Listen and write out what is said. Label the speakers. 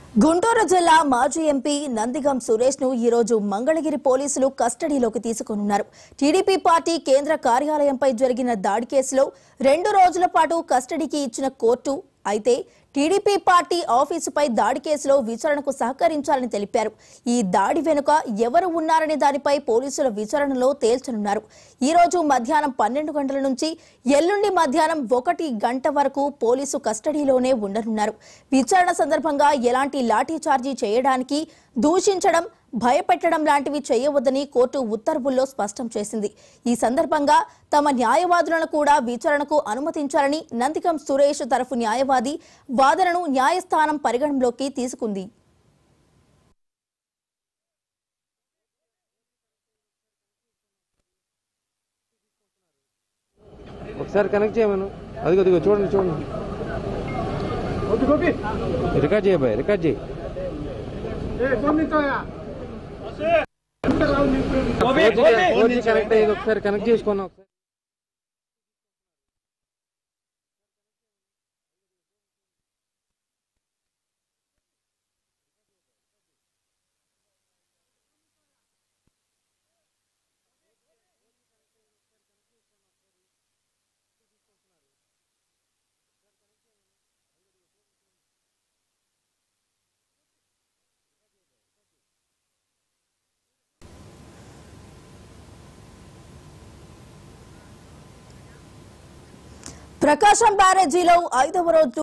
Speaker 1: గుంటూరు జిల్లా మాజీ ఎంపీ నందిగం సురేష్ ను ఈ రోజు మంగళగిరి పోలీసులు కస్టడీలోకి తీసుకున్నారు టీడీపీ పార్టీ కేంద్ర కార్యాలయంపై జరిగిన దాడి కేసులో రెండు రోజుల పాటు కస్టడీకి ఇచ్చిన కోర్టు అయితే టీడీపీ పార్టీ ఆఫీసుపై దాడి కేసులో విచారణకు సహకరించాలని తెలిపారు ఈ దాడి వెనుక ఎవరు ఉన్నారనే దానిపై పోలీసుల విచారణలో తేల్చనున్నారు ఈ రోజు మధ్యాహ్నం పన్నెండు గంటల నుంచి ఎల్లుండి మధ్యాహ్నం ఒకటి గంట వరకు పోలీసు కస్టడీలోనే ఉండనున్నారు విచారణ సందర్భంగా ఎలాంటి లాఠీ చార్జీ చేయడానికి దూషించడం భయపెట్టడం లాంటివి చేయవద్దని కోర్టు ఉత్తర్వుల్లో స్పష్టం చేసింది ఈ సందర్భంగా తమ న్యాయవాదులను కూడా విచారణకు అనుమతించాలని నందికం సురేష్ తరఫు న్యాయవాది వాదనను న్యాయస్థానం పరిగణలోకి తీసుకుంది
Speaker 2: ఒకసారి కనెక్ట్ చేయమను అదిగో అదిగో చూడండి చూడండి రికార్డ్ చేయబాయ్ రికార్డ్ చేయి ఫోర్ జీ కనెక్ట్ అయ్యేది ఒకసారి కనెక్ట్ చేసుకున్నా ఒకసారి
Speaker 1: ప్రకాశం బ్యారేజీలో ఐదవ రోజు